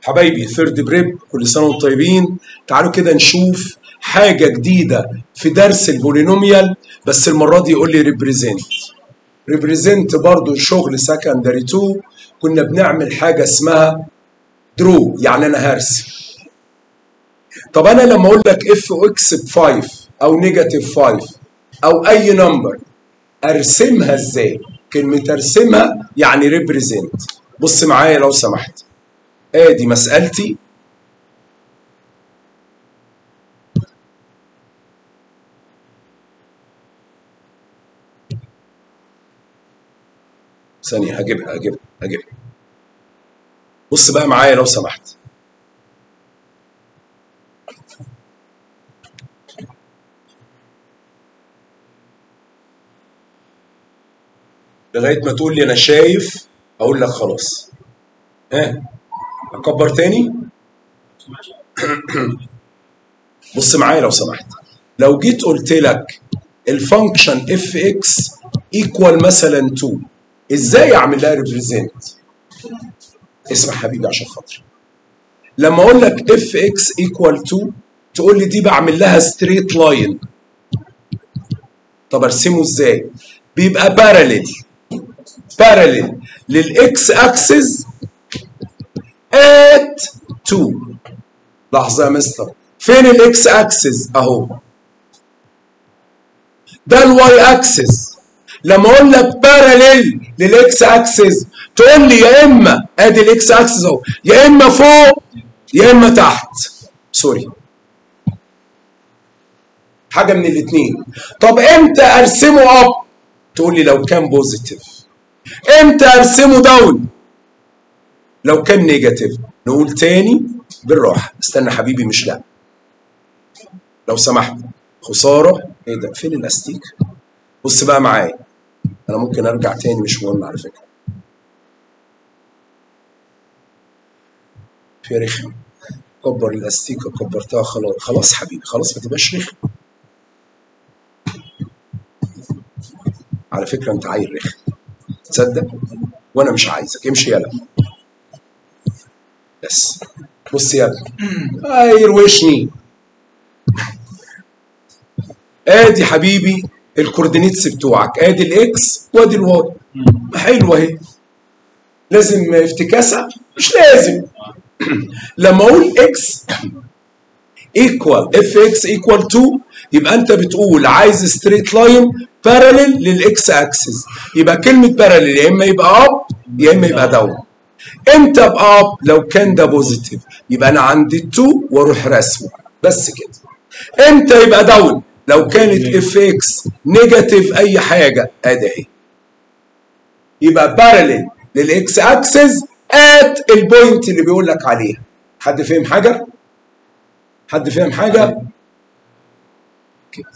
حبايبي ثيرد بريب كل سنه وانتم طيبين تعالوا كده نشوف حاجه جديده في درس البولينوميال بس المره دي يقول لي ريبريزنت ريبريزنت برضو شغل سكندري 2 كنا بنعمل حاجه اسمها درو يعني انا هرسم طب انا لما اقول لك اف اكس ب 5 او نيجاتيف 5 او اي نمبر ارسمها ازاي كلمه ارسمها يعني ريبريزنت بص معايا لو سمحت ادي مسألتي ثانية هجيبها هجيبها هجيبها بص بقى معايا لو سمحت لغاية ما تقول لي أنا شايف أقول لك خلاص ها أكبر تاني بص معايا لو سمحت لو جيت قلت لك الفانكشن اف اكس ايكوال مثلا 2 ازاي اعمل لها ريبريزنت اسمع حبيبي عشان خاطري لما اقول لك اف اكس ايكوال 2 تقول لي دي بعمل لها ستريت لاين طب ارسمه ازاي بيبقى باراليل باراليل للاكس اكسس at 2 لحظه يا مستر فين الاكس اكسس اهو ده الواي اكسس لما اقول لك باراليل للاكس اكسس تقول لي يا اما ادي الاكس اكسس اهو يا اما فوق يا اما تحت سوري حاجه من الاثنين طب امتى ارسمه اب تقول لي لو كان بوزيتيف امتى ارسمه داون لو كان نيجاتيف نقول تاني بالراحه استنى حبيبي مش لا لو سمحت خساره ايه ده فين الاستيك بص بقى معايا انا ممكن ارجع تاني مش مهم على فكره في رخم كبر الاستيكه كبرتها خلاص خلاص حبيبي خلاص ما تبقاش رخم على فكره انت عيل رخم تصدق وانا مش عايزك امشي يلا بس بص يا ابني هيروشني ادي حبيبي الكوردينيتس بتوعك ادي الاكس وادي الواي حلوه اهي لازم افتكاسه مش لازم لما اقول اكس ايكوال اف اكس ايكوال 2 يبقى انت بتقول عايز ستريت لاين باراليل للاكس اكسس يبقى كلمه باراليل يا اما يبقى اب يا اما يبقى داون امتى ابقى اب لو كان ده بوزيتيف يبقى انا عندي 2 واروح رسمه بس كده امتى يبقى داون لو كانت اف اكس نيجاتيف اي حاجه ادي اهي يبقى باراليل للاكس اكسس ات البوينت اللي بيقول لك عليها حد فهم حاجه حد فهم حاجه كده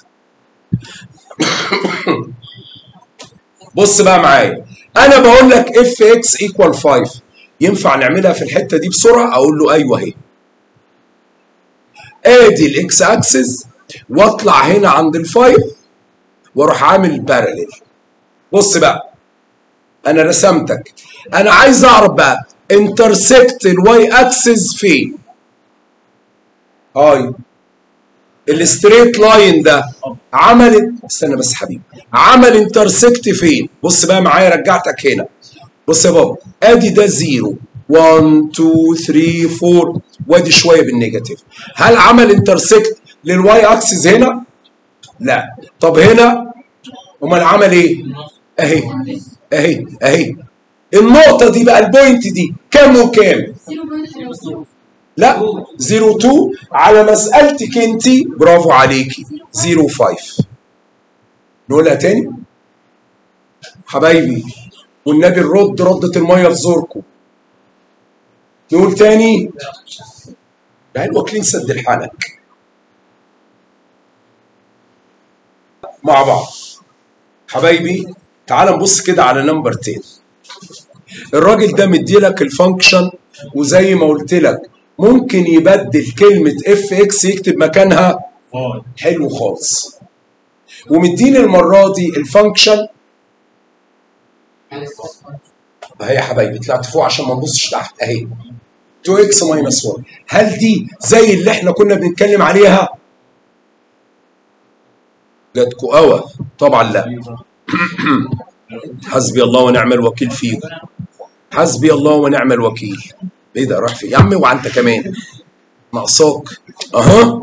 بص بقى معايا انا بقول لك اف اكس ايكوال 5 ينفع نعملها في الحته دي بسرعه اقول له ايوه اهي ادي الاكس اكسس واطلع هنا عند الفايف واروح عامل باراليل بص بقى انا رسمتك انا عايز اعرف بقى انترسكت الواي اكسس فين هاي الستريت لاين ده عملت استنى بس حبيبي عمل انترسكت فين بص بقى معايا رجعتك هنا بص يا بابا ادي ده زيرو 1 2 3 4 وادي شويه بالنيجاتيف هل عمل انترسكت للواي اكسس هنا لا طب هنا امال عمل ايه اهي اهي اهي النقطه دي بقى البوينت دي كام وكام لا 02 على مسألتك انت برافو عليكي 05 نقولها تاني حبايبي والنبي الرد ردة المية في زوركم نقول تاني يعني واكلين سد الحنك مع بعض حبايبي تعال نبص كده على نمبر 10 الراجل ده مديلك الفانكشن وزي ما قلت لك ممكن يبدل كلمة اف اكس يكتب مكانها حلو خالص ومديني المرة دي الفانكشن اهي يا حبايبي طلعت فوق عشان ما نبصش تحت اهي 2 اكس ماينس 1 هل دي زي اللي احنا كنا بنتكلم عليها جاتكوا قوي طبعا لا حسبي الله ونعم الوكيل فيكم حسبي الله ونعم الوكيل ايه ده راح فين يا عمي وانت كمان ناقصاك اها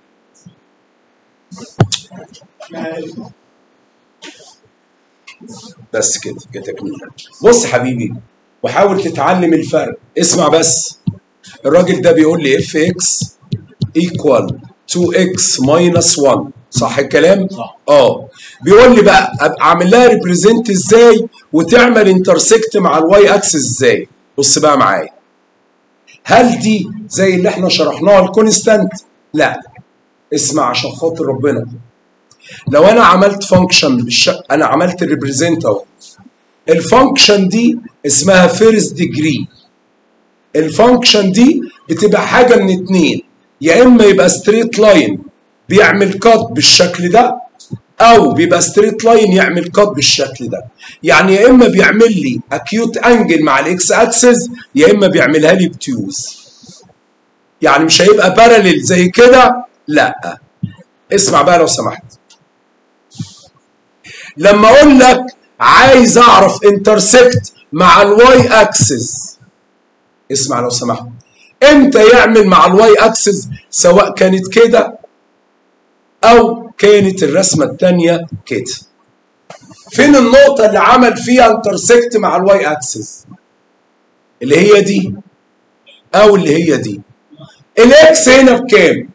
بس كده كتكمله بص حبيبي وحاول تتعلم الفرق اسمع بس الراجل ده بيقول لي اف اكس ايكوال 2 اكس ماينس 1 صح الكلام؟ صح. اه بيقول لي بقى ابقى اعمل لها ريبريزنت ازاي وتعمل انترسكت مع الواي اكسس ازاي؟ بص بقى معايا هل دي زي اللي احنا شرحناها الكونستانت؟ لا اسمع عشان خاطر ربنا لو انا عملت فانكشن بالش... انا عملت الريبريزنت اهو الفانكشن دي اسمها فيرست ديجري الفانكشن دي بتبقى حاجه من اتنين يا اما يبقى ستريت لاين بيعمل كات بالشكل ده او بيبقى ستريت لاين يعمل كات بالشكل ده يعني يا اما بيعمل لي اكيوت انجل مع الاكس اكسس يا اما بيعملها لي بتيوز يعني مش هيبقى باراليل زي كده لا اسمع بقى لو سمحت لما اقول لك عايز اعرف انترسكت مع الواي اكسس اسمع لو سمحت امتى يعمل مع الواي اكسس سواء كانت كده او كانت الرسمه الثانيه كده فين النقطه اللي عمل فيها انترسكت مع الواي اكسس اللي هي دي او اللي هي دي الاكس هنا بكام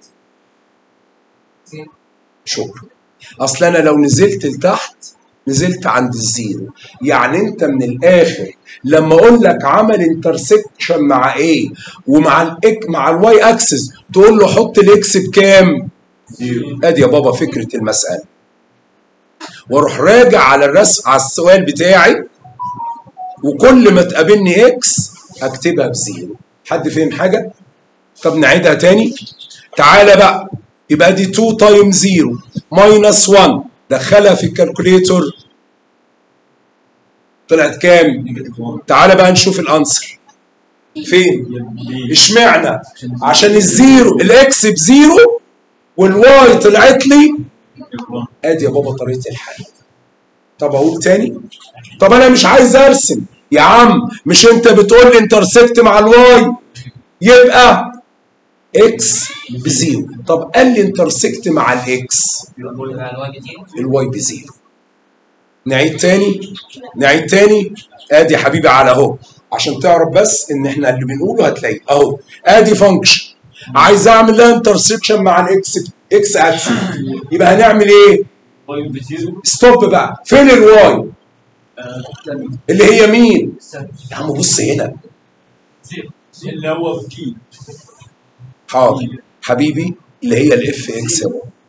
شكرا اصل انا لو نزلت لتحت نزلت عند الزيرو يعني انت من الاخر لما اقول لك عمل انترسكشن مع ايه ومع الاك مع الواي اكسس تقول له حط الاكس بكام ادي يا بابا فكره المساله واروح راجع على الرسم على السؤال بتاعي وكل ما تقابلني اكس اكتبها بزيرو حد فهم حاجه طب نعيدها تاني تعالى بقى يبقى دي 2 تايم 0 ماينس 1 دخلها في الكالكوليتور طلعت كام؟ تعالى بقى نشوف الانسر فين؟ اشمعنى؟ عشان الزيرو الاكس بزيرو والواي طلعت لي ادي يا بابا طريقه الحل طب اقول تاني طب انا مش عايز ارسم يا عم مش انت بتقول لي انترسكت مع الواي يبقى اكس بزيرو طب قال لي انترسكت مع الاكس الواي بزيرو نعيد تاني نعيد تاني ادي يا حبيبي على اهو عشان تعرف بس ان احنا اللي بنقوله هتلاقيه اهو ادي فانكشن عايز اعمل لها انترسكشن مع الاكس اكس اكسس يبقى هنعمل ايه؟ ستوب بقى فين الواي؟ اللي هي مين؟ يا عم بص هنا اللي هو في حاضر حبيبي اللي هي الاف اكس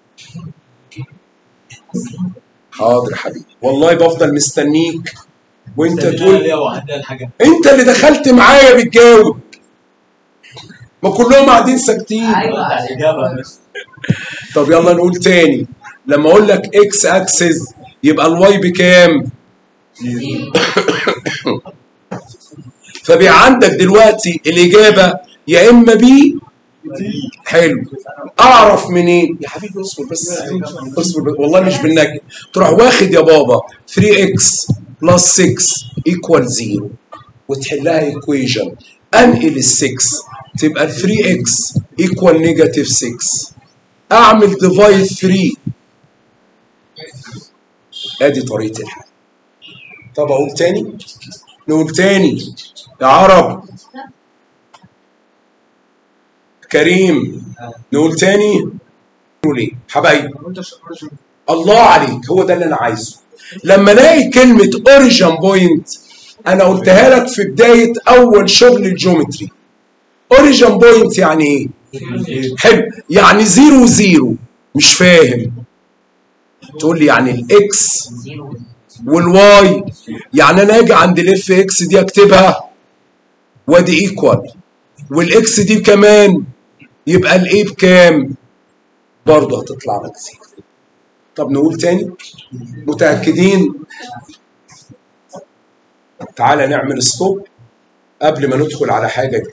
حاضر حبيبي والله بفضل مستنيك وانت تقول ليها وحدها الحاجة انت اللي دخلت معايا بتجاوب ما كلهم قاعدين ساكتين ايوه الإجابة بس طب يلا نقول تاني لما اقول لك اكس اكسس يبقى الواي بكام فبقى عندك دلوقتي الاجابه يا اما بي حلو اعرف منين يا حبيبي اصبر بس اصبر بس. والله مش بالنجم تروح واخد يا بابا 3 اكس بلس 6 ايكوال 0 وتحلها ايكويجن انقل ال 6 تبقى 3 اكس ايكوال نيجاتيف 6 اعمل ديفايد 3 ادي طريقه الحل طب اقول تاني نقول تاني يا عرب كريم نقول تاني نقول ايه حبايبي الله عليك هو ده اللي انا عايزه لما الاقي كلمه اوريجن بوينت انا قلتها لك في بدايه اول شغل الجيومتري اوريجن بوينت يعني ايه حلو يعني زيرو زيرو مش فاهم تقول لي يعني الاكس والواي يعني انا اجي عند الاف اكس دي اكتبها وادي ايكوال والاكس دي كمان يبقى الايه بكام برضه هتطلع لك زيرو طب نقول تاني متاكدين تعالى نعمل ستوب قبل ما ندخل على حاجه